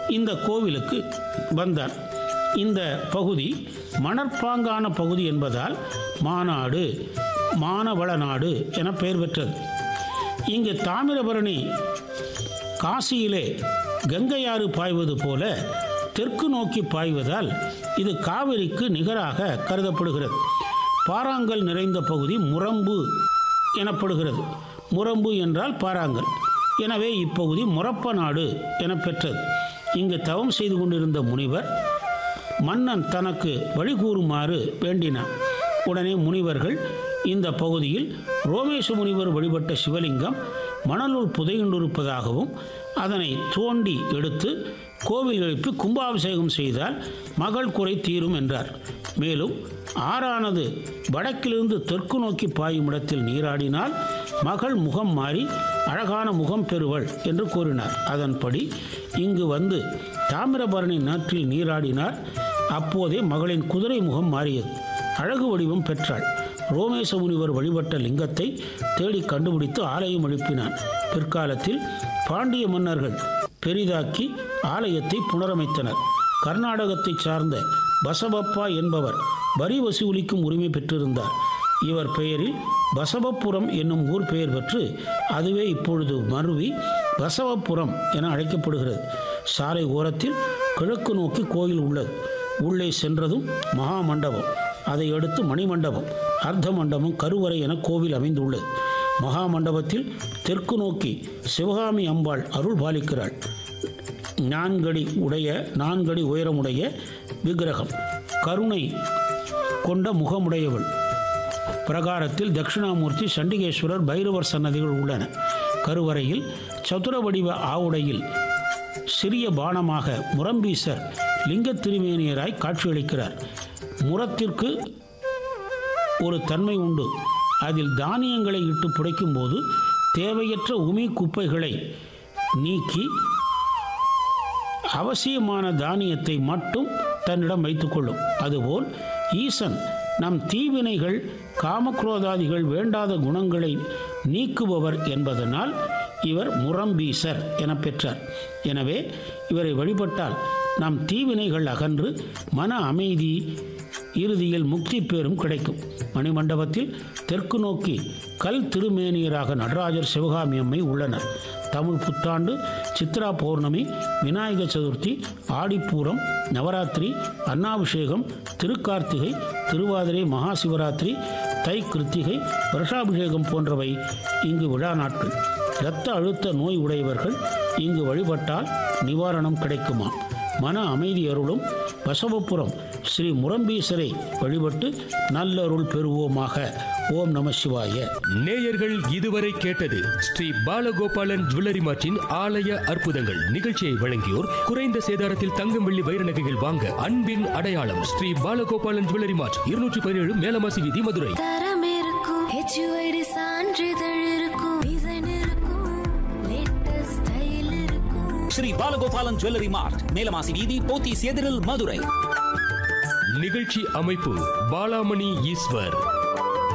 இந்த கோவிலுக்கு வந்தார் இந்த பகுதி மணற்பாங்கான பகுதி என்பதால் மாநாடு மானவள நாடு என பெயர் பெற்றது இங்கு தாமிரபரணி காசியிலே கங்கையாறு பாய்வது போல தெற்கு நோக்கி பாய்வதால் இது காவிரிக்கு நிகராக கருதப்படுகிறது பாறாங்கல் நிறைந்த பகுதி முரம்பு எனப்படுகிறது முரம்பு என்றால் பாறாங்கல் எனவே இப்பகுதி முரப்ப நாடு என பெற்றது இங்கு தவம் செய்து கொண்டிருந்த முனிவர் மன்னன் தனக்கு வழி கூறுமாறு வேண்டினான் உடனே முனிவர்கள் இந்த பகுதியில் ரோமேச முனிவர் வழிபட்ட சிவலிங்கம் மணலுள் புதையுண்டிருப்பதாகவும் அதனை தோண்டி எடுத்து கோவில் எழுப்பி கும்பாபிஷேகம் செய்தால் மகள் குறை தீரும் என்றார் மேலும் ஆறானது வடக்கிலிருந்து தெற்கு நோக்கி பாயும் இடத்தில் நீராடினால் மகள் முகம் மாறி அழகான முகம் பெறுவள் என்று கூறினார் அதன்படி இங்கு வந்து தாமிரபரணி நாற்றில் நீராடினார் அப்போதே மகளின் குதிரை முகம் மாறியது அழகு வடிவம் பெற்றாள் ரோமேச முனிவர் வழிபட்ட லிங்கத்தை தேடி கண்டுபிடித்து ஆலயம் எழுப்பினான் பிற்காலத்தில் பாண்டிய மன்னர்கள் பெரிதாக்கி ஆலயத்தை புனரமைத்தனர் கர்நாடகத்தை சார்ந்த பசவப்பா என்பவர் வரி வசூலிக்கும் உரிமை பெற்றிருந்தார் இவர் பெயரில் பசவப்புரம் என்னும் ஊர் பெயர் பெற்று அதுவே இப்பொழுது மருவி பசவப்புரம் என அழைக்கப்படுகிறது சாலை ஓரத்தில் கிழக்கு நோக்கி கோயில் உள்ளது உள்ளே சென்றதும் மகா மண்டபம் அதை அடுத்து மணிமண்டபம் அர்த்த மண்டபம் கருவறை என கோவில் அமைந்துள்ளது மகா மண்டபத்தில் தெற்கு நோக்கி சிவகாமி அம்பாள் அருள் பாலிக்கிறாள் நான்கடி உடைய நான்கடி உயரமுடைய விக்கிரகம் கருணை கொண்ட முகமுடையவள் பிரகாரத்தில் தட்சிணாமூர்த்தி சண்டிகேஸ்வரர் பைரவர் சன்னதிகள் உள்ளன கருவறையில் சதுர வடிவ ஆவுடையில் சிறிய பானமாக முரம்பீசர் லிங்க திருமேனியராய் காட்சியளிக்கிறார் முரத்திற்கு ஒரு தன்மை உண்டு அதில் தானியங்களை இட்டு புடைக்கும் போது தேவையற்ற உமி குப்பைகளை நீக்கி அவசியமான தானியத்தை மட்டும் தன்னிடம் வைத்துக்கொள்ளும் அதுபோல் ஈசன் நம் தீவினைகள் காமக்ரோதாதிகள் வேண்டாத குணங்களை நீக்குபவர் என்பதனால் இவர் முரம்பீசர் என பெற்றார் எனவே இவரை வழிபட்டால் நம் தீவினைகள் அகன்று மன அமைதி இறுதியில் முக்தி பேரும் கிடைக்கும் மணிமண்டபத்தில் தெற்கு நோக்கி கல் திருமேனியராக நடராஜர் சிவகாமி அம்மை உள்ளனர் தமிழ் புத்தாண்டு சித்ரா பௌர்ணமி விநாயக சதுர்த்தி ஆடிப்பூரம் நவராத்திரி அன்னாபிஷேகம் திருக்கார்த்திகை திருவாதிரை மகா சிவராத்திரி தை கிருத்திகை வருஷாபிஷேகம் போன்றவை இங்கு விழா நாட்கள் இரத்த அழுத்த நோய் உடையவர்கள் இங்கு வழிபட்டால் நிவாரணம் கிடைக்குமா மன அமைதி அருளும் பசவபுரம் ஸ்ரீ முரம்பீசரை வழிபட்டு நல்லருள் பெறுவோமாக ஓம் நம சிவாய நேயர்கள் இதுவரை கேட்டது ஸ்ரீ பாலகோபாலன் ஜுவல்லரி மார்ட்டின் ஆலய அற்புதங்கள் நிகழ்ச்சியை வழங்கியோர் குறைந்த சேதாரத்தில் தங்கம் வெள்ளி வைர நகைகள் வாங்க அன்பின் அடையாளம் ஸ்ரீ பாலகோபாலன் ஜுவல்லரி மார்ட் இருநூற்றி பதினேழு மேலமாசி வீதி மதுரை தரம் இருக்கும் ஹெச்யூஐடி சான்றிதழ் இருக்கும் டிசைன் இருக்கும் லேட்டஸ்ட் ஸ்டைல் இருக்கும் ஸ்ரீ பாலகோபாலன் ஜுவல்லரி மார்ட் மேலமாசி வீதி போத்தீஸ் எதிரில் மதுரை நிகழ்ச்சி அமைப்பு பாலாமணி ஈஸ்வர்